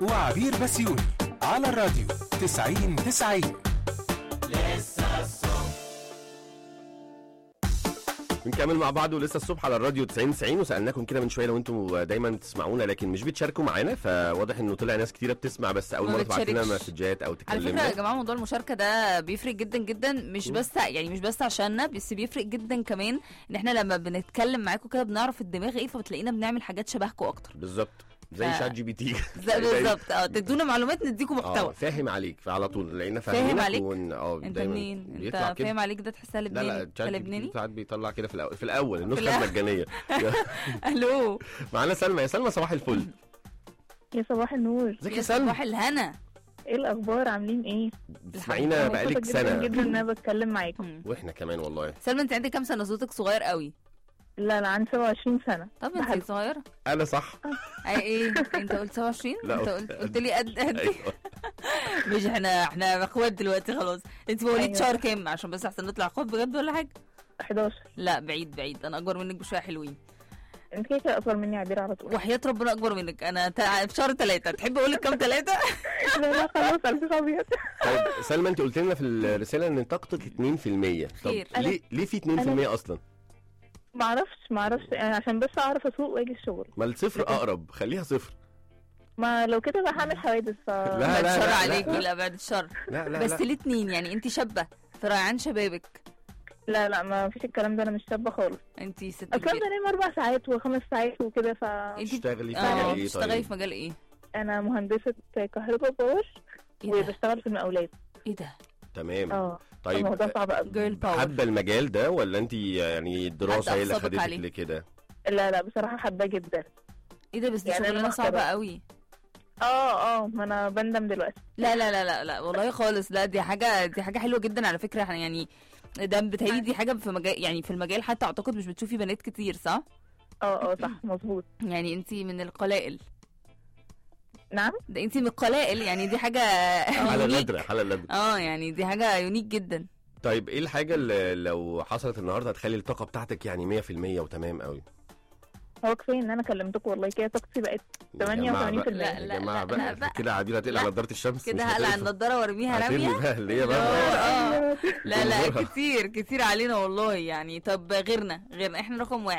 وعبير بسيوني على الراديو 90 90 بنكمل مع بعض ولسه الصبح على الراديو 90 90 وسالناكم كده من شويه لو انتم دايما بتسمعونا لكن مش بتشاركوا معانا فواضح انه طلع ناس كتيره بتسمع بس اول ما مره تبعت لنا بتشاركش. مسجات او على فكره يا تكلمنا جماعه موضوع المشاركه ده بيفرق جدا جدا مش مم. بس يعني مش بس عشاننا بس بيفرق جدا كمان ان احنا لما بنتكلم معاكم كده بنعرف الدماغ ايه فبتلاقينا بنعمل حاجات شبهكم اكتر بالظبط زي ف- شات جي بي تي زي- بالظبط اه تدونا معلومات نديكم اه محتوى فاهم عليك فعلى طول لقينا فاهم فاهمينك عليك؟ ون... اه انت دايما منين بيطلع انت كده. فاهم عليك ده تحسها لا لبناني لا شات جي بي لبناني تي ساعات بيطلع كده في الاول في الاول النسخه الأول. المجانيه الو معانا سلمى يا سلمى صباح الفل يا صباح النور ازيك يا يا سلمى صباح الهنا ايه الاخبار عاملين ايه بتسمعينا مبسوطة بقالك جدا سنه جدا ان انا بتكلم معاكم مم. واحنا كمان والله سلمى انت عندك كام سنه صوتك صغير قوي لا انا عندي 27 سنه طب ده حلو. انت صغيره انا صح اي ايه انت قلت 27 لا، انت قلت- قلت قلت لي قد قد ايوه مش احنا احنا اخوات دلوقتي خلاص انت مواليد أيوة. شهر كام عشان بس احسن نطلع اخوات بجد ولا حاجه 11 لا بعيد بعيد انا اكبر منك بشويه حلوين انت كده كده اصغر مني عبير على طول وحياه ربنا اكبر منك انا تا- في شهر ثلاثة تحب اقول لك كام ثلاثة لا لا خلاص الف ابيض طيب سلمى انت قلت لنا في الرساله ان طاقتك 2% طب خير. ليه ليه في 2% اصلا؟ ما اعرفش ما اعرفش يعني عشان بس اعرف اسوق واجي الشغل ما الصفر اقرب خليها صفر ما لو كده بقى هعمل حوادث ف لا، بعد لا، الشر لا. عليك لا بعد الشر لا لا بس لا الاثنين يعني انت شابه في ريعان شبابك لا لا ما فيش الكلام ده انا مش شابه خالص انت ست اصلا كبيرة بنام اربع ساعات وخمس ساعات وكده فانا انت تشتغلي في اه مجال ايه بتشتغلي طيب؟ في مجال ايه؟ مهندسه كهرباء باور ايه ده؟ وبشتغل في المقاولات ايه ده؟ تمام اه طيب الموضوع صعب قوي جيرل باور حابه المجال ده ولا انت يعني الدراسه حد هي اللي أغصبك خدتك عليه؟ لكده؟ لا لا بصراحه حابه جدا ايه ده بس دي يعني أنا شغلانه محترمة. صعبه قوي اه اه ما انا بندم دلوقتي لا لا لا لا لا والله خالص لا دي حاجه دي حاجه حلوه جدا على فكره احنا يعني ده بتهيألي دي حاجه في مجال يعني في المجال حتى اعتقد مش بتشوفي بنات كتير صح؟ اه اه صح مظبوط يعني انت من القلائل نعم ده انت من القلائل يعني دي حاجه حاله يونيك. نادره حاله نادره اه يعني دي حاجه يونيك جدا طيب ايه الحاجه اللي لو حصلت النهارده هتخلي الطاقه بتاعتك يعني 100% وتمام قوي؟ هو كفايه ان انا كلمتكم والله كده طاقتي بقت يا جماعة 88% بقى- لا، يا لا، جماعه لا، لا بقى بقى. كده عبير هتقلع لا. نضاره الشمس كده مش هقلع هتنفع. النضاره وارميها هترمي راميه بقى اللي هي اه بقى اه لا لا جمهورها. كتير كتير علينا والله يعني طب غيرنا غيرنا احنا رقم واحد